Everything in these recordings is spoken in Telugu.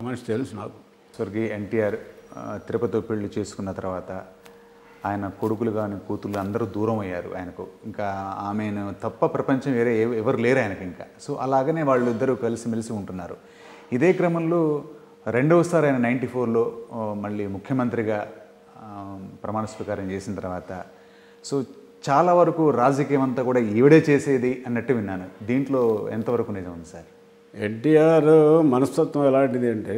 మనిషి తెలుసు నాకు స్వర్గీయ ఎన్టీఆర్ ఆ, తిరుపతిలో పెళ్లి చేసుకున్న తర్వాత ఆయన కొడుకులు కానీ కూతుళ్ళు అందరూ దూరం అయ్యారు ఆయనకు ఇంకా ఆమెను తప్ప ప్రపంచం వేరే ఎవ- ఎవరు లేరు ఆయనకి ఇంకా సో అలాగనే వాళ్ళు ఇద్దరు కలిసిమెలిసి ఉంటున్నారు ఇదే క్రమంలో రెండవసారి ఆయన నైంటీ ఫోర్లో మళ్ళీ ముఖ్యమంత్రిగా ఆ, ప్రమాణ స్వీకారం చేసిన తర్వాత సో చాలా వరకు రాజకీయం అంతా కూడా ఈవిడే చేసేది అన్నట్టు విన్నాను దీంట్లో ఎంతవరకు నిజం ఉంది సార్ ఎన్టీఆర్ మనస్తత్వం ఎలాంటిది అంటే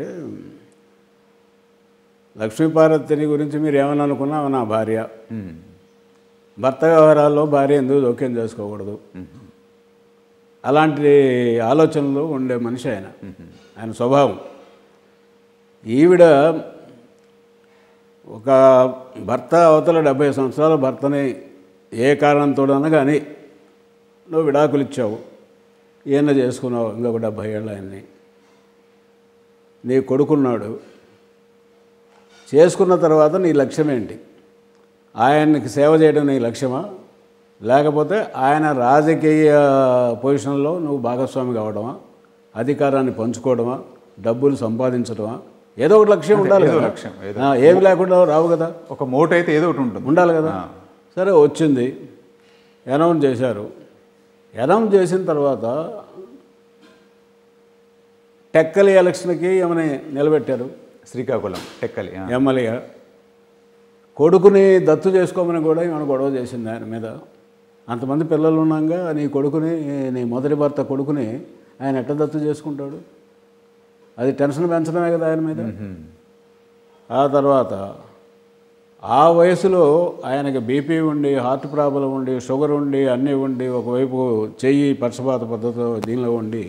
లక్ష్మీపార్వతిని గురించి మీరు ఏమని అనుకున్నా ఆమె నా భార్య మ్మ్. భర్త వ్యవహారాల్లో భార్య ఎందుకు జోక్యం చేసుకోకూడదు అలాంటి ఆలోచనలు ఉండే మనిషి ఆయన ఆయన స్వభావం ఈవిడ ఒక భర్త అవతల డెబ్బై సంవత్సరాల భర్తని ఏ కారణంతోడన్నా కానీ నువ్వు విడాకులు ఇచ్చావు ఈయన చేసుకున్నావు ఇంకొక డెబ్బై ఏళ్ళ ఆయన్ని నీ కొడుకున్నాడు చేసుకున్న తర్వాత నీ లక్ష్యం ఏంటి ఆయనకి సేవ చేయడం నీ లక్ష్యమా లేకపోతే ఆయన రాజకీయ పొజిషన్లో నువ్వు భాగస్వామి కావడమా అధికారాన్ని పంచుకోవడమా డబ్బులు సంపాదించడమా ఏదో ఒకటి లక్ష్యం ఉండాలి ఏదో కదా లక్ష్యం, ఆ, ఏమి లేకుండా రావు కదా ఒక మోట అయితే ఏదో ఒకటి ఉంటుంది ఉండాలి కదా సరే వచ్చింది అనౌన్స్ చేశారు అనౌన్స్ చేసిన తర్వాత టెక్కలి ఎలక్షన్కి ఏమని నిలబెట్టారు శ్రీకాకుళం టెక్కలి ఆ. ఎమ్మెల్యేగా కొడుకుని దత్తు చేసుకోమని కూడా ఈమె గొడవ చేసింది ఆయన మీద అంతమంది పిల్లలు ఉన్నాగా నీ కొడుకుని నీ మొదటి భర్త కొడుకుని ఆయన ఎట్ట దత్తు చేసుకుంటాడు అది టెన్షన్ పెంచడమే కదా ఆయన మీద ఆ తర్వాత ఆ వయసులో ఆయనకి బీపీ ఉండి హార్ట్ ప్రాబ్లం ఉండి షుగర్ ఉండి అన్నీ ఉండి ఒకవైపు చెయ్యి పక్షపాత పద్ధతిలో దీనిలో ఉండి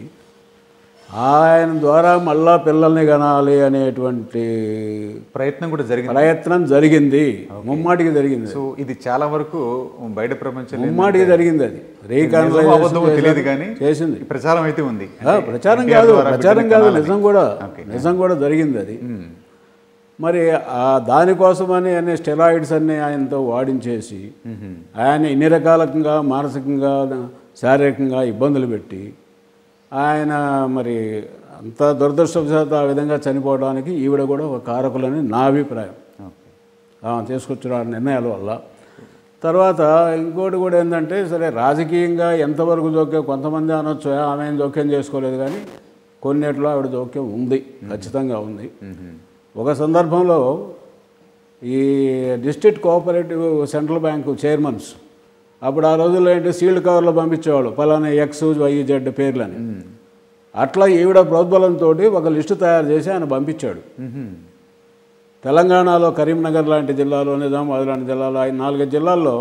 ఆయన ద్వారా మళ్ళా పిల్లల్ని కనాలి అనేటువంటి ప్రయత్నం కూడా జరిగింది ప్రయత్నం జరిగింది ముమ్మాటికి జరిగింది సో ఇది చాలా వరకు బయట ప్రపంచంలో ముమ్మాటికి జరిగింది అది నిజమో అబద్ధమో తెలియదు రీకాన్సైజేషన్ కానీ చేసింది ఈ ప్రచారం అయితే ఉంది ఆ, ప్రచారం NTR కాదు ద్వారా ప్రచారం బిడ్డని కాదు కనాలని. నిజం కూడా ఓకే. నిజం కూడా జరిగింది అది మ్మ్. మరి ఆ దానికోసమని అనే స్టెరాయిడ్స్ అన్ని ఆయనతో వాడించేసి ఆయన ఇన్ని రకాలకంగా మానసికంగా శారీరకంగా ఇబ్బందులు పెట్టి ఆయన మరి అంత దురదృష్టవశాత్తు ఆ విధంగా చనిపోవడానికి ఈవిడ కూడా ఒక కారకులని నా అభిప్రాయం ఓకే. ఆమె తీసుకొచ్చిన ఆ నిర్ణయాల వల్ల తర్వాత ఇంకోటి కూడా ఏంటంటే సరే రాజకీయంగా ఎంతవరకు జోక్యం కొంతమంది అనొచ్చు "ఏ, ఆమె ఏం జోక్యం చేసుకోలేదు కానీ కొన్నిట్లో ఆవిడ జోక్యం ఉంది ఖచ్చితంగా ఉంది మ్మ్. ఒక సందర్భంలో ఈ district cooperative central bank chairmans అప్పుడు ఆ రోజుల్లో ఏంటి సీల్డ్ కవర్లో పంపించేవాళ్ళు పలానా ఎక్స్ వై జెడ్ పేర్లని అట్లా ఈవిడ ప్రోద్బలంతో ఒక లిస్టు తయారు చేసి ఆయన పంపించాడు మ్మ్. తెలంగాణలో కరీంనగర్ లాంటి జిల్లాలో నిజామాబాద్ లాంటి జిల్లాలో ఈ నాలుగైదు జిల్లాల్లో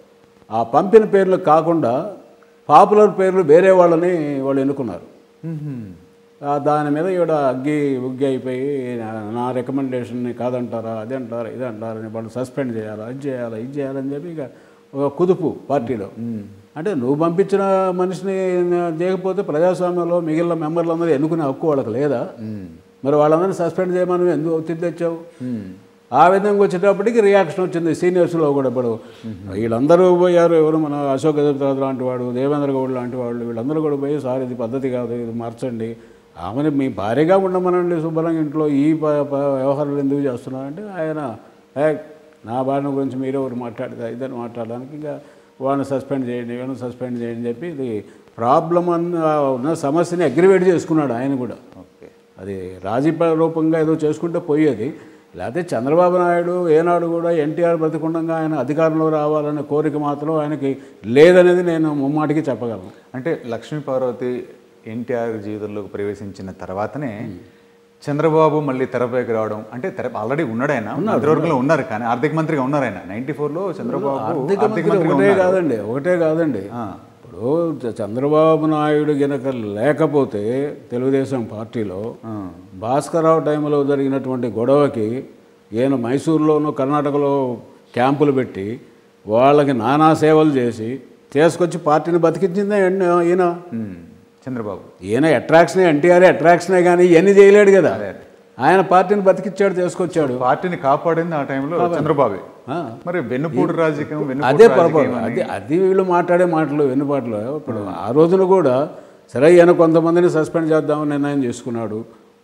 ఆ పంపిన పేర్లు కాకుండా పాపులర్ పేర్లు వేరే వాళ్ళని వాళ్ళు ఎన్నుకున్నారు మ్మ్. ఆ దాని మీద ఈవిడ అగ్గి ఉగ్గి అయిపోయి నా- నా రికమెండేషన్ని కాదంటారా అది అంటారా ఇది అంటారా అని వాళ్ళు సస్పెండ్ చేయాలా అది చేయాలా ఇది చేయాలని చెప్పి ఇక ఒక కుదుపు పార్టీలో అంటే నువ్వు పంపించిన మనిషిని చేయకపోతే ప్రజాస్వామ్యంలో మిగిలిన మెంబర్లు అందరూ ఎన్నుకునే హక్కు వాళ్ళకి లేదా మ్మ్. మరి వాళ్ళందరినీ సస్పెండ్ చేయమని ఎందుకు ఒత్తిడి తెచ్చావు మ్మ్. ఆ విధంగా వచ్చేటప్పటికి రియాక్షన్ వచ్చింది సీనియర్స్లో కూడా ఇప్పుడు వీళ్ళందరూ పోయారు ఎవరు మన అశోక్ గజపతిరాజు లాంటి వాడు దేవేంద్ర గౌడ్ లాంటి వాళ్ళు వీళ్ళందరూ కూడా పోయి సార్ ఇది పద్ధతి కాదు ఇది మార్చండి ఆమెను మీ భార్యగా ఉండమనండి శుభ్రంగా ఇంట్లో ఈ ప- ప- వ్యవహారాలు ఎందుకు చేస్తున్నారంటే ఆయన "ఏ, నా భార్య గురించి మీరే ఒకరు మాట్లాడదా ఇదని మాట్లాడడానికి ఇంకా వాళ్ళని సస్పెండ్ చేయండి వీళ్ళని సస్పెండ్ చేయండి అని చెప్పి ఇది ప్రాబ్లం అన్న ఉన్న సమస్యని అగ్రివేట్ చేసుకున్నాడు ఆయన కూడా ఓకే అది రాజీ రూపంగా ఏదో చేసుకుంటే పోయేది లేకపోతే చంద్రబాబు నాయుడు ఏనాడు కూడా ఎన్టీఆర్ బ్రతికుండగా ఆయన అధికారంలో రావాలనే కోరిక మాత్రం ఆయనకి లేదనేది నేను ముమ్మాటికి చెప్పగలను అంటే లక్ష్మీ పార్వతి ఎన్టీఆర్ జీవితంలోకి ప్రవేశించిన తర్వాతనే చంద్రబాబు మళ్ళీ తెరపైకి రావడం అంటే తెర ఆల్రెడీ ఉన్నాడు ఆయన మంత్రివర్గంలో ఉన్నారు కానీ ఆర్థిక మంత్రిగా ఉన్నారు ఆయన నైన్టీ ఫోర్లో చంద్రబాబు ఆర్థిక ఆర్థిక మంత్రి మంత్రిగా ఒకటే ఉన్నారు కాదండి ఒకటే కాదండి ఆ. ఇప్పుడు చ- చంద్రబాబు నాయుడు గనక లేకపోతే తెలుగుదేశం పార్టీలో ఆ. భాస్కరరావు టైంలో జరిగినటువంటి గొడవకి ఈయన మైసూరులోను కర్ణాటకలో క్యాంపులు పెట్టి వాళ్ళకి నానా సేవలు చేసి తీసుకొచ్చి పార్టీని బతికించిందే ఈయన- ఈయన ఉమ్, చంద్రబాబు ఈయన అట్రాక్షనే ఎన్టీఆర్ అట్రాక్షనే కానీ ఇవన్నీ చేయలేడు కదా ఆయన పార్టీని బతికిచ్చాడు తీసుకొచ్చాడు పార్టీని కాపాడింది ఆ టైంలో చంద్రబాబే ఆ. మరి వెన్నుపూడి రాజకీయం అదే వెన్నుపూడి పొరపాటు రాజకీయం అది అది వీళ్ళు మాట్లాడే మాటలు వెన్నుపాట్లు ఇప్పుడు ఆ రోజున కూడా సరే ఈయన కొంతమందిని సస్పెండ్ చేద్దామని నిర్ణయం చేసుకున్నాడు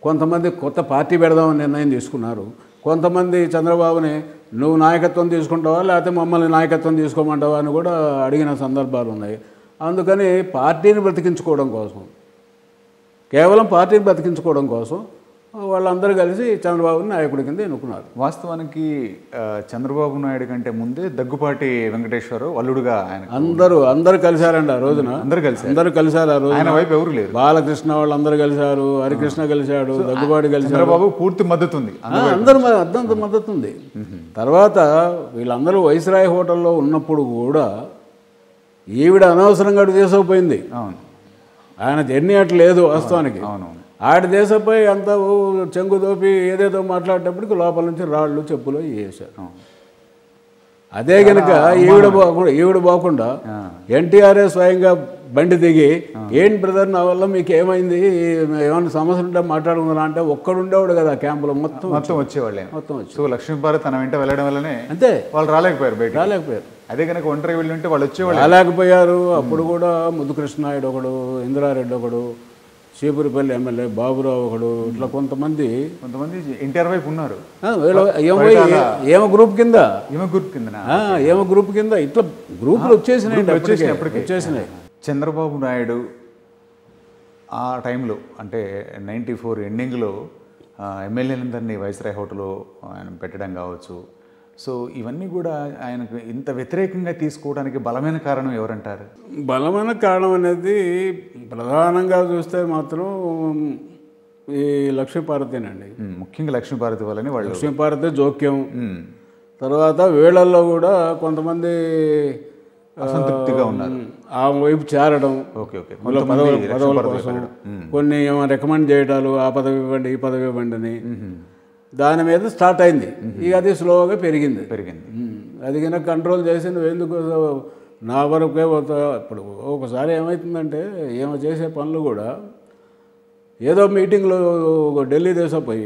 కొంతమంది కొత్త పార్టీ పెడదామని నిర్ణయం తీసుకున్నారు కొంతమంది చంద్రబాబుని నువ్వు నాయకత్వం తీసుకుంటావా లేకపోతే మమ్మల్ని నాయకత్వం తీసుకోమంటావా అని కూడా అడిగిన సందర్భాలు ఉన్నాయి అందుకని పార్టీని బ్రతికించుకోవడం కోసం కేవలం పార్టీని బ్రతికించుకోవడం కోసం వాళ్ళందరూ కలిసి చంద్రబాబుని నాయకుడి కింద ఎన్నుకున్నారు వాస్తవానికి ఆ, చంద్రబాబు నాయుడు కంటే ముందే దగ్గుపాటి వెంకటేశ్వరరావు అల్లుడుగా ఆయన అందరూ అందరూ కలిశారండి ఆ రోజున అందరూ కలిసి అందరూ కలిశారు ఆ రోజు ఆయన వైపు ఎవరు లేరు బాలకృష్ణ వాళ్ళందరూ కలిశారు హరికృష్ణ కలిశాడు దగ్గుబాటి కలిశాడు చంద్రబాబు పూర్తి మద్దతు ఉంది ఆ, అందరూ మ- అద్దంత మద్దతు ఉంది తర్వాత వీళ్ళందరూ వైస్రాయ్ హోటల్లో ఉన్నప్పుడు కూడా ఈవిడ అనవసరంగా అటు తీసుకుపోయింది అవును ఆయన జర్నీ అటు లేదు వాస్తవానికి అవునవును ఆడి దేశంపై అంతా ఓ చెంగు దోపి ఏదేదో మాట్లాడేటప్పటికి లోపల నుంచి రాళ్ళు చెప్పులు వేసారు అవును. అదే కనుక ఈవిడ పోకుండా ఈవిడ పోకుండా ఎన్టీఆర్ఏ స్వయంగా బండి దిగి ఏంటి బ్రదర్ నా వల్ల మీకు ఏమైంది ఏమైనా సమస్య ఉంటే మాట్లాడుకుందా అంటే ఒక్కడుండేవాడు కదా క్యాంపులో మొత్తం మొత్తం వచ్చేవాళ్ళే మొత్తం వచ్చి సో లక్ష్మీభారత్ తన వెంట వెళ్ళడం వల్లనే అంతే వాళ్ళు రాలేకపోయారు బయట రాలేకపోయారు అదే కనుక ఒంటరి వెళ్ళి ఉంటే వాళ్ళు వచ్చేవాళ్ళు రాలేకపోయారు అప్పుడు కూడా ముద్దు కృష్ణాయుడు ఒకడు ఇందిరారెడ్డి ఒకడు చీపురిపల్లి ఎమ్మెల్యే బాబురావు ఒకడు ఇట్లా కొంతమంది కొంతమంది ఎన్టీఆర్ వైపు ఉన్నారు ఆ, వీళ్ళ ఏమో ఏమో గ్రూప్ కింద ఈమె గ్రూప్ కిందన ఆ, ఏమో గ్రూప్ కింద ఇట్లా గ్రూపులు వచ్చేసినాయి వచ్చేసినప్పటికీ. వచ్చేసినాయి చంద్రబాబు నాయుడు ఆ టైంలో అంటే నైంటీ ఫోర్ ఎండింగ్లో ఎమ్మెల్యేలందరినీ వైస్రాయ్ హోటల్లో ఆయన పెట్టడం కావచ్చు సో ఇవన్నీ కూడా ఆయనకు ఇంత వ్యతిరేకంగా తీసుకోవడానికి బలమైన కారణం ఎవరంటారు బలమైన కారణం అనేది ప్రధానంగా చూస్తే మాత్రం ఈ లక్ష్మీపార్వతేనండి ఉమ్, ముఖ్యంగా లక్ష్మీభారతి వల్లనే వాళ్ళు లక్ష్మీపార్వతే జోక్యం ఉమ్, తర్వాత వీళ్ళల్లో కూడా కొంతమంది ఆ, అసంతృప్తిగా ఉన్నారు ఆ వైపు చేరడం ఓకే ఓకే వాళ్ళ కొంతమంది పదవుల పదవుల లక్ష్మీభారతి కోసం వైపు వెళ్ళడం. కొన్ని ఏమో రికమెండ్ చేయడాలు ఆ పదవి ఇవ్వండి ఈ పదవి ఇవ్వండి అని దాని మీద స్టార్ట్ అయింది ఇక అది స్లోగా పెరిగింది పెరిగింది ఉమ్, అది కనుక కంట్రోల్ చేసి నువ్వు ఎందుకు నా వరకే పోతా ఇప్పుడు ఒకసారి ఏమవుతుందంటే ఏమో చేసే పనులు కూడా ఏదో మీటింగ్లో ఒక ఢిల్లీ దేశం పోయి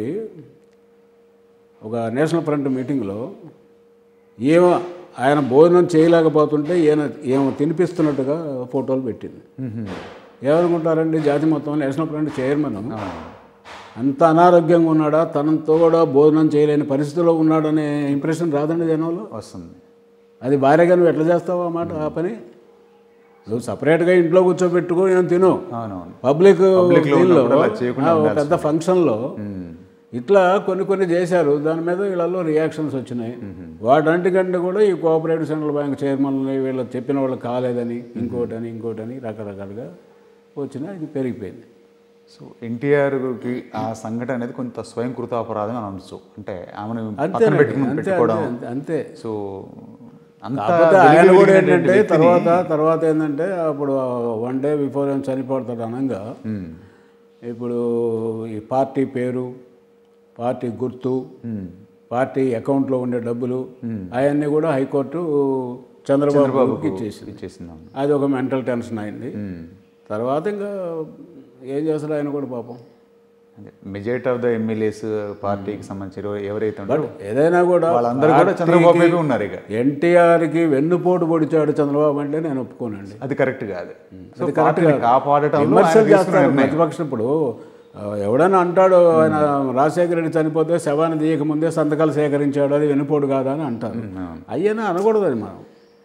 ఒక నేషనల్ ఫ్రంట్ మీటింగ్లో ఏమో ఆయన భోజనం చేయలేకపోతుంటే ఈయన ఏమో తినిపిస్తున్నట్టుగా ఫోటోలు పెట్టింది ఉహుం. ఏమనుకుంటారండి జాతి మొత్తం నేషనల్ ఫ్రంట్ చైర్మన్ అంత అనారోగ్యంగా ఉన్నాడా తనతో కూడా భోజనం చేయలేని పరిస్థితిలో ఉన్నాడనే ఇంప్రెషన్ రాదండి జనంలో వస్తుంది అది భార్యగా నువ్వు ఎట్లా చేస్తావు ఆ మాట ఆ పని నువ్వు సపరేట్గా ఇంట్లో కూర్చోబెట్టుకొని నేను తిను అవునవును పబ్లిక్ Public లో దీనిలో ఉన్నప్పుడు అలా చేయకుండా ఆ, ఒక పెద్ద ఫంక్షన్లో ఉమ్. ఇట్లా కొన్ని కొన్ని చేశారు దాని మీద వీళ్ళలో రియాక్షన్స్ వచ్చినాయి వాటంటికంటే కూడా ఈ కోఆపరేటివ్ సెంట్రల్ బ్యాంక్ చైర్మన్లు వీళ్ళు చెప్పిన వాళ్ళు కాలేదని ఇంకోటని ఇంకోటని రకరకాలుగా వచ్చినా ఇది పెరిగిపోయింది సో ఎన్టీఆర్కి ఆ సంఘటన అనేది కొంత స్వయం కృతాపరాధం అని అనొచ్చు అంటే ఆమెను పక్కన అంతేనండి పెట్టుకుని అంతే పెట్టుకోవడం అంతే, అంతే సో అంత కాకపోతే ఆయన వెలుగు కూడా వెలిగినటువంటి ఏంటంటే వ్యక్తిని- తర్వాత తర్వాత ఏంటంటే అప్పుడు వన్ డే బిఫోర్ ఏం చనిపోతాడు అనగా ఉమ్, ఇప్పుడు ఈ పార్టీ పేరు పార్టీ గుర్తు ఉమ్, పార్టీ అకౌంట్లో ఉండే డబ్బులు అవన్నీ కూడా హైకోర్టు చంద్రబాబుకి ఇచ్చేసింది ఇచ్చేసిందాం అది ఒక మెంటల్ టెన్షన్ అయింది తర్వాత ఇంకా ఏం చేస్తాడు ఆయన కూడా పాపం అదే మెజారిటీ ఆఫ్ ద ఎమ్మెల్యేస్ పార్టీకి సంబంధించిన ఎవరు- ఎవరైతే ఉంటారో ఏదైనా కూడా వాళ్ళందరూ కూడా చంద్రబాబు వైపే ఉన్నారు ఇక ఎన్టీఆర్కి వెన్నుపోటు పొడిచాడు చంద్రబాబు అంటే నేను ఒప్పుకోనండి అది కరెక్ట్ కాదు సో అది పార్టీని కాదు. కాపాడటంలో ఆయన విమర్శలు తీసుకున్న చేస్తారు నిర్ణయం. ప్రతిపక్షం ఇప్పుడు ఆ, ఎవడైనా అంటాడు ఆయన రాజశేఖర రెడ్డి చనిపోతే శవాన్ని తీయకముందే సంతకాలు సేకరించాడు అది వెనుపోటు కాదా అని అంటారు అయ్యనా అనకూడదు అది మనం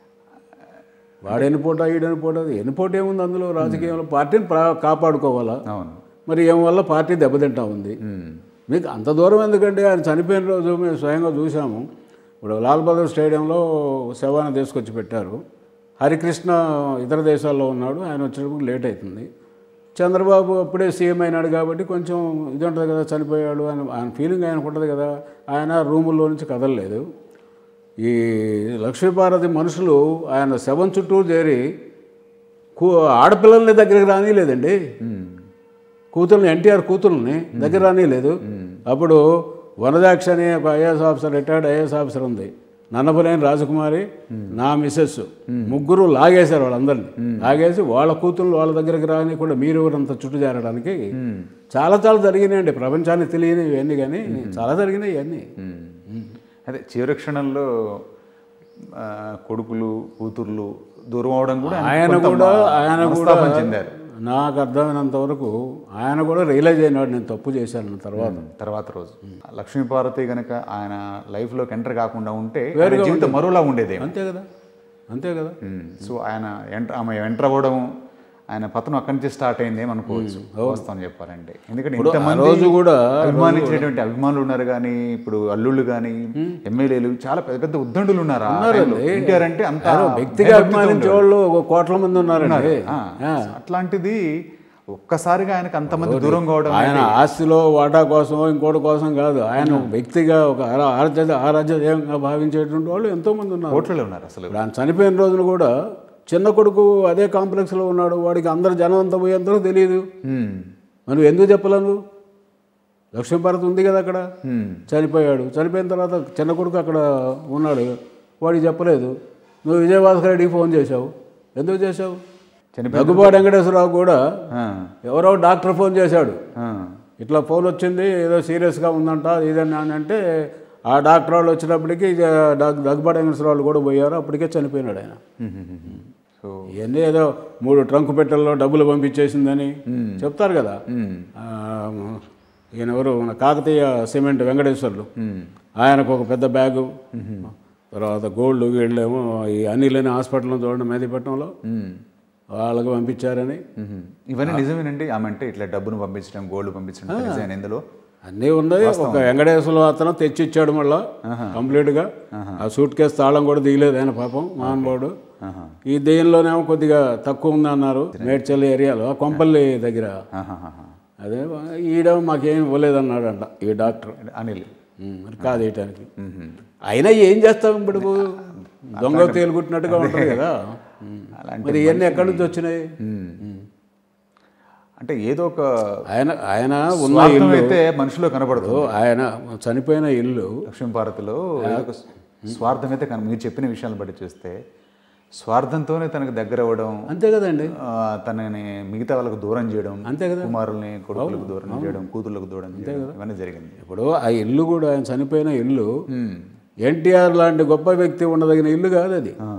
వాడు ఎన్నిపోటా ఈడు ఎన్నిపోటా అది ఎన్నిపోటు ఏముంది అందులో రాజకీయంలో పార్టీని ప్రా- కాపాడుకోవాలా అవును మరి ఏం వల్ల పార్టీ దెబ్బతింటా ఉంది ఉమ్, మీకు అంత దూరం ఎందుకంటే ఆయన చనిపోయిన రోజు మేము స్వయంగా చూసాము ఇప్పుడు లాల్ బహదూర్ స్టేడియంలో శవాన్ని తీసుకొచ్చి పెట్టారు హరికృష్ణ ఇతర దేశాల్లో ఉన్నాడు ఆయన వచ్చేటప్పుడు లేట్ అవుతుంది చంద్రబాబు అప్పుడే సీఎం అయినాడు కాబట్టి కొంచెం ఇది ఉంటుంది కదా చనిపోయాడు అని ఆయన ఫీలింగ్ ఆయనకు ఉంటుంది కదా ఆయన రూముల్లో నుంచి కదలలేదు ఈ లక్ష్మీపార్వతి మనుషులు ఆయన శవం చుట్టూ చేరి కూ ఆడపిల్లల్ని దగ్గరికి రానిలేదండి ఉమ్, కూతుర్ని ఎన్టీఆర్ కూతుర్ని దగ్గర రానిలేదు అప్పుడు వనదాక్ష అనే ఒక IAS officer retired IAS officer ఉంది నన్నపలేని రాజకుమారి నా మిస్సెస్ ముగ్గురు లాగేశారు వాళ్ళందరినీ లాగేసి వాళ్ళ కూతుర్లు వాళ్ళ దగ్గరికి రాని కూడా మీరు ఎవరంత చుట్టూ చేరడానికి చాలా చాలా జరిగినాయండి ప్రపంచానికి తెలియని ఇవన్నీ కానీ చాలా జరిగినాయి ఇవన్నీ ఉమ్. అదే చివరి క్షణంలో ఆ, కొడుకులు కూతుర్లు దూరం అవడం కూడా ఆయన కొంత కూడా మా- ఆయన కూడా మనస్తాపం చెందారు నాకు అర్థమైనంత వరకు ఆయన కూడా రియలైజ్ అయినాడు నేను తప్పు చేశాను తర్వాత తర్వాత రోజు లక్ష్మీపార్వతి కనుక ఆయన లైఫ్లోకి ఎంటర్ కాకుండా ఉంటే ఆయన జీవితం మరోలా ఉండేదే అంతే కదా అంతే కదా సో ఆయన ఎంటర్ ఆమె ఎంటర్ అవ్వడం ఆయన పతనం అక్కడి నుంచి స్టార్ట్ అయింది అనుకోవచ్చు వాస్తవం చెప్పాలంటే ఎందుకంటే ఇంతమంది రోజు కూడా అభిమానించేటువంటి అభిమానులు ఉన్నారు కానీ ఇప్పుడు అల్లుళ్ళు కానీ ఎమ్మెల్యేలు చాలా పెద్ద పెద్ద ఉద్దండులు ఉన్నారు ఆ టైంలో. ఎన్టీఆర్ అంటే అంత వ్యక్తిగా అభిమానించే వాళ్ళు ఒక కోట్ల మంది ఉన్నారండి ఆ, అట్లాంటిది ఒక్కసారిగా ఆయనకు అంతమంది దూరం కావడం ఆయన ఆస్తిలో వాటా కోసం ఇంకోటి కోసం కాదు ఆయన ఒక వ్యక్తిగా ఒక ఆరా- ఆరాధ్య ఆరాధ్యంగా భావించేటువంటి వాళ్ళు ఎంతోమంది ఉన్నారు కోట్లలో ఉన్నారు అసలు ఇప్పుడు ఆయన చనిపోయిన రోజున కూడా చిన్న కొడుకు అదే కాంప్లెక్స్లో ఉన్నాడు వాడికి అందరు జనం అంతా పోయేంతలో తెలియదు హ్మ్. మనం ఎందుకు చెప్పలేను లక్ష్మీభారత్ ఉంది కదా అక్కడ హ్మ్. చనిపోయాడు చనిపోయిన తర్వాత చిన్న కొడుకు అక్కడ ఉన్నాడు వాడికి చెప్పలేదు నువ్వు విజయభాస్కర్ రెడ్డికి ఫోన్ చేశావు ఎందుకు చేశావు చనిపోయి దగ్గుబాటి వెంకటేశ్వరరావు కూడా ఆ, ఎవరో డాక్టర్ ఫోన్ చేశాడు ఆ, ఇట్లా ఫోన్ వచ్చింది ఏదో సీరియస్గా ఉందంట ఇదని అని అంటే ఆ డాక్టర్ వాళ్ళు వచ్చినప్పటికీ ఇక డాక్ దగ్గుబాటి వెంకటేశ్వర వాళ్ళు కూడా పోయారు అప్పటికే చనిపోయినాడు ఆయన హ్మ్, హ్మ్, హ్మ్. సో ఇవన్నీ ఏదో మూడు ట్రంక్ పెట్టెల్లో డబ్బులు పంపించేసిందని చెప్తారు కదా హ్మ్. ఆ, ఈయన ఎవరు మన కాకతీయ సిమెంట్ వెంకటేశ్వర్లు హ్మ్. ఆయనకు ఒక పెద్ద బ్యాగు తర్వాత గోల్డ్ గీళ్ళేమో ఈ అనిలని హాస్పిటల్లో చూడండి మెదిపట్నంలో హ్మ్. వాళ్ళకి పంపించారని మ్మ్. ఇవన్నీ నిజమేనండి ఆమె అంటే ఇట్లా డబ్బును పంపించడం గోల్డ్ పంపించడం నిజమేనా ఇందులో అన్నీ ఉన్నాయి ఒక వెంకటేశ్వర అతను తెచ్చిచ్చాడు మళ్ళా కంప్లీట్గా ఆ సూట్ కేసు తాళం కూడా దిగలేదు ఆయన పాపం మహానుభావుడు ఆహా. ఈ దేనిలోనేమో కొద్దిగా తక్కువ ఉంది అన్నారు మేడ్చల్ ఏరియాలో కొంపల్లి దగ్గర ఆహాహాహా. అదే ఈడ మాకేం ఇవ్వలేదన్నాడంట ఈ డాక్టర్ అనిల్ ఉమ్, మరి కాదు వేయటానికి మ్మ్. అయినా ఏం చేస్తాం ఇప్పుడు దొంగ తేలుకుంటున్నట్టుగా ఉంటుంది కదా ఉమ్. అలాంటి మరి ఇవన్నీ ఎక్కడి నుంచి వచ్చినాయి మ్మ్. అంటే ఏదో ఒక ఆయన ఆయన ఉన్న స్వార్థం ఇల్లు అయితే మనిషిలో కనబడదు ఆయన చనిపోయిన ఇల్లు లక్ష్మీ భారత్లో ఏదో ఒక స్వార్థం అయితే కన మీరు చెప్పిన విషయాలను బట్టి చూస్తే స్వార్థంతోనే తనకు దగ్గర అవ్వడం అంతే కదండి ఆ, తనని మిగతా వాళ్ళకు దూరం చేయడం అంతే కదా కుమారుల్ని కొడుకులకు దూరం చేయడం కూతుర్లకు దూరం చేయడం ఇవన్నీ జరిగింది ఇప్పుడు ఆ ఇల్లు కూడా ఆయన చనిపోయిన ఇల్లు మ్మ్. ఎన్టీఆర్ లాంటి గొప్ప వ్యక్తి ఉండదగిన ఇల్లు కాదు అది ఆ,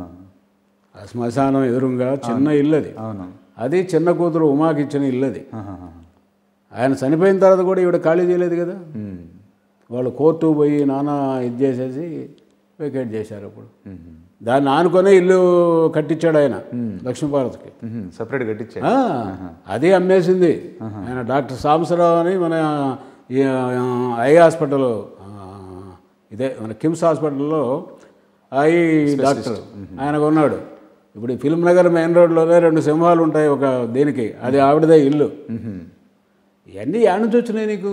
ఆ శ్మశానం ఎదురుగా చిన్న ఇల్లు అది అవును అది చిన్న కూతురు ఉమాకి ఇచ్చిన ఇల్లు అది ఆహాహా. ఆయన చనిపోయిన తర్వాత కూడా ఈవిడ ఖాళీ చేయలేదు కదా మ్మ్. వాళ్ళు కోర్టు పోయి నానా ఇది చేసేసి వెకేట్ చేశారు అప్పుడు మ్మ్. దాన్ని ఆనుకొనే ఇల్లు కట్టించాడు ఆయన లక్ష్మీభారత్కి మ్మ్. సపరేట్ కట్టించారు ఆ, అది అమ్మేసింది ఆయన డాక్టర్ సాంబశివరావు అని మన ఈ, ఆ, ఐ హాస్పిటల్ ఆ, ఇదే మన కిమ్స్ హాస్పిటల్లో ఐ డాక్టర్ ఆయన కొన్నాడు ఇప్పుడు ఈ ఫిల్మ్ నగర్ మెయిన్ రోడ్లోనే రెండు సింహాలు ఉంటాయి ఒక దీనికి అది ఆవిడదే ఇల్లు మ్మ్. ఇవన్నీ యాడ్ నుంచి వచ్చినాయి నీకు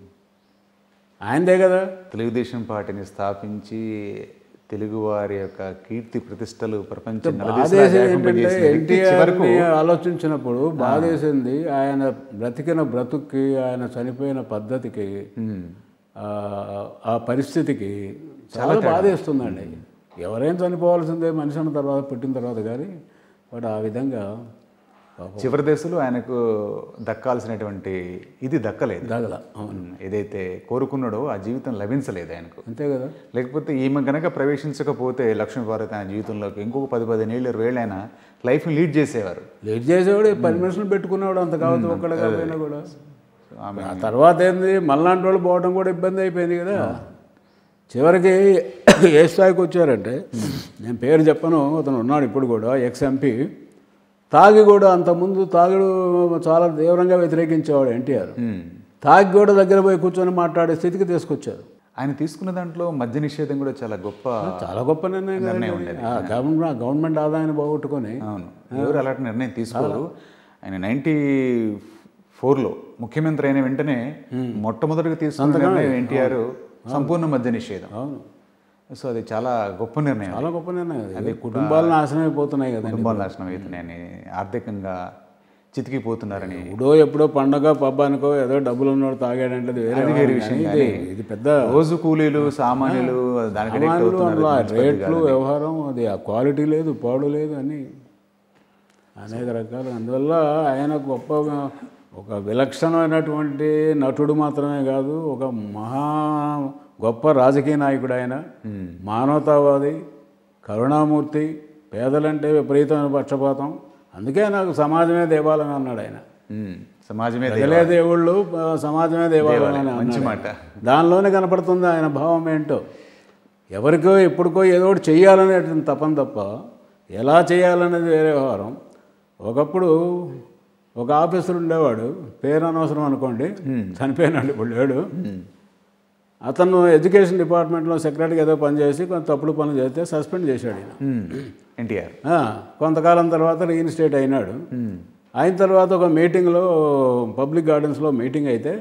ఆయనదే కదా తెలుగుదేశం పార్టీని స్థాపించి తెలుగువారి యొక్క కీర్తి ప్రతిష్టలు ప్రపంచం బాధేసేది ఏంటంటే ఎన్టీఆర్ని ఆలోచించినప్పుడు బాధేసింది ఆయన బ్రతికిన బ్రతుక్కి ఆయన చనిపోయిన పద్ధతికి ఆ, ఆ పరిస్థితికి చాలా బాధేస్తుందండి ఎవరైనా చనిపోవాల్సిందే మనిషి అన్న తర్వాత పుట్టిన తర్వాత కానీ వాడు ఆ విధంగా పాపం చివరి దశలో ఆయనకు దక్కాల్సినటువంటి ఇది దక్కలేదు దాగల అవును ఉమ్, ఏదైతే కోరుకున్నాడో ఆ జీవితం లభించలేదు ఆయనకు అంతే కదా లేకపోతే ఈమె గనక ప్రవేశించకపోతే లక్ష్మీ భారత్ ఆయన జీవితంలోకి ఇంకొక పది పదిహేను ఏళ్ళు ఇరవై ఏళ్ళు ఆయన లైఫ్ని లీడ్ చేసేవారు లేట్ చేసేవాడు పది మనుషులు పెట్టుకునేవాడు అంత కావద్దు ఒక్కడ కాకపోయినా కూడా సో ఆమె ఆ తర్వాత ఏంది మళ్ళాంటి వాళ్ళు పోవడం కూడా ఇబ్బంది అయిపోయింది కదా చివరికి ఏ స్థాయికి వచ్చారంటే నేను పేరు చెప్పను అతను ఉన్నాడు ఇప్పుడు కూడా ఎక్స్ ఎంపీ తాగి కూడా అంతకుముందు తాగుడు చాలా తీవ్రంగా వ్యతిరేకించేవాడు ఎన్టీఆర్ ఉమ్, తాగి కూడా దగ్గర పోయి కూర్చొని మాట్లాడే స్థితికి తీసుకొచ్చారు ఆయన తీసుకున్న దాంట్లో మద్య నిషేధం కూడా చాలా గొప్ప చాలా గొప్ప నిర్ణయం కదండి. ఆ గవర్నమెంట్ గవర్నమెంట్ ఆదాయాన్ని పోగొట్టుకొని అవును ఎవరు అలాంటి నిర్ణయం తీసుకోరు ఆయన నైంటీ ఫోర్లో ముఖ్యమంత్రి అయిన వెంటనే మొట్టమొదటిగా తీసుకున్న నిర్ణయం ఎన్టీఆర్ సంపూర్ణ మద్య నిషేధం అవును సో అది చాలా గొప్ప నిర్ణయం చాలా గొప్ప నిర్ణయం అది. అది కుటుంబాలు నాశనం అయిపోతున్నాయి కదండి కుటుంబాలు నాశనం అవుతున్నాయని ఆర్థికంగా చితికిపోతున్నారని ఎప్పుడో ఎప్పుడో పండగ పబ్బానికో ఏదో డబ్బులు ఉన్నాడు తాగాడంటే అది వేరే వేరే వ్యవహారం విషయం కానీ ఇది ఇది పెద్ద రోజు కూలీలు సామాన్యులు దానికి అడిక్ట్ సామాన్లు అవుతున్నారు అందులో ఆ రేట్లు వ్యవహారం అది ఆ క్వాలిటీ లేదు పాడు లేదు అని అనేక రకాలు అందువల్ల ఆయన గొప్ప ఒక విలక్షణమైనటువంటి నటుడు మాత్రమే కాదు ఒక మహా గొప్ప రాజకీయ నాయకుడు ఆయన మానవతావాది కరుణామూర్తి పేదలంటే విపరీతమైన పక్షపాతం అందుకే నాకు సమాజమే దేవాలని అన్నాడు ఆయన ఉమ్, సమాజమే దేవ- ప్రజలే దేవుళ్ళు ఆ, సమాజమే దేవాలయం అని మంచి అన్నాడు. మాట దానిలోనే కనపడుతుంది ఆయన భావం ఏంటో ఎవరికో ఎప్పుడుకో ఏదో ఒకటి చెయ్యాలనేటువంటి తపన తప్ప ఎలా చేయాలనేది వేరే వ్యవహారం ఒకప్పుడు ఒక ఆఫీసర్ ఉండేవాడు పేరు అనవసరం అనుకోండి చనిపోయినాడు ఇప్పుడు లేడు అతను ఎడ్యుకేషన్ డిపార్ట్మెంట్లో సెక్రటరీగా ఏదో పనిచేసి కొంత తప్పుడు పనులు చేస్తే సస్పెండ్ చేశాడు ఈయన ఎన్టీఆర్ ఆ, కొంతకాలం తర్వాత రీఇన్స్టేట్ అయినాడు అయిన తర్వాత ఒక మీటింగ్లో పబ్లిక్ గార్డెన్స్లో మీటింగ్ అయితే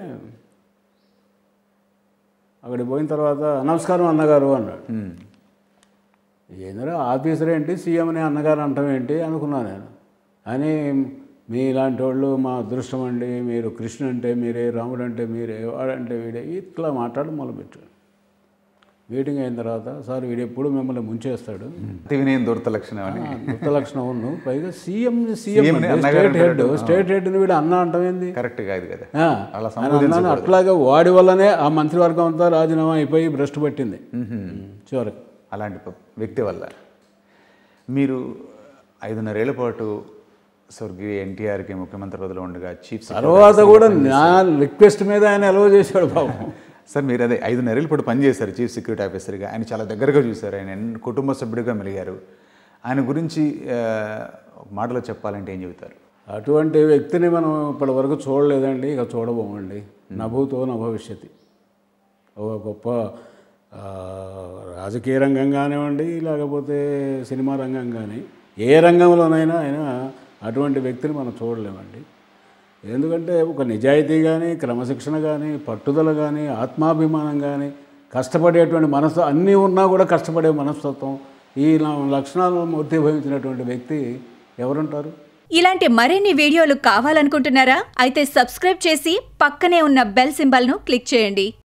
అక్కడికి పోయిన తర్వాత నమస్కారం అన్నగారు అన్నాడు ఏందిరా ఆఫీసర్ ఏంటి సీఎంని అన్నగారు అంటాం ఏంటి అనుకున్నాను నేను అని మీలాంటి వాళ్ళు మా అదృష్టం అండి మీరు కృష్ణ అంటే మీరే రాముడు అంటే మీరే వాడంటే వీడే ఇట్లా మాట్లాడి మొదలుపెట్టాడు మీటింగ్ అయిన తర్వాత సార్ వీడు ఎప్పుడు మిమ్మల్ని ముంచేస్తాడు అతి వినయం దూరత లక్షణం అని కొత్త లక్షణం ఉన్ను పైగా సీఎం సీఎం సీఎంని అన్నగారు స్టేట్ హెడ్ స్టేట్ హెడ్ని వీడు అన్న అంటమేంది కరెక్ట్ కాదు కదా ఆ, అలా ఆయన అన్నాను అట్లాగే వాడి వల్లనే ఆ మంత్రివర్గం అంతా రాజీనామా అయిపోయి భ్రష్టు పట్టింది చివరికి అలాంటి ప- వ్యక్తి వల్ల మీరు ఐదున్నరేళ్ల పాటు స్వర్గీయ ఎన్టీఆర్కి ముఖ్యమంత్రి పదవిలో ఉండగా చీఫ్ తర్వాత కూడా నా రిక్వెస్ట్ మీద ఆయన ఎలవ చేశాడు బాబు సార్ మీరు అదే ఐదున్నరేళ్ళ పాటు పనిచేశారు చీఫ్ సెక్యూరిటీ ఆఫీసర్గా ఆయన చాలా దగ్గరగా చూశారు ఆయన ఎన్- కుటుంబ సభ్యుడిగా మెలిగారు ఆయన గురించి ఆ, ఒక మాటలో చెప్పాలంటే ఏం చెబుతారు అటువంటి వ్యక్తిని మనం ఇప్పటి వరకు చూడలేదండి ఇక చూడబోమండి నభూతో నా భవిష్యత్తు ఒక గొప్ప ఆ, రాజకీయ రంగం కానివ్వండి లేకపోతే సినిమా రంగం కానీ ఏ రంగంలోనైనా ఆయన అటువంటి వ్యక్తిని మనం చూడలేమండి ఎందుకంటే ఒక నిజాయితీ కానీ క్రమశిక్షణ కానీ పట్టుదల కానీ ఆత్మాభిమానం కానీ కష్టపడేటువంటి మనసు అన్నీ ఉన్నా కూడా కష్టపడే మనస్తత్వం ఈ ల- లక్షణాలను మూర్తిభవించినటువంటి వ్యక్తి ఎవరుంటారు ఇలాంటి మరిన్ని వీడియోలు కావాలనుకుంటున్నారా అయితే సబ్స్క్రైబ్ చేసి పక్కనే ఉన్న బెల్ సింబల్ను క్లిక్ చేయండి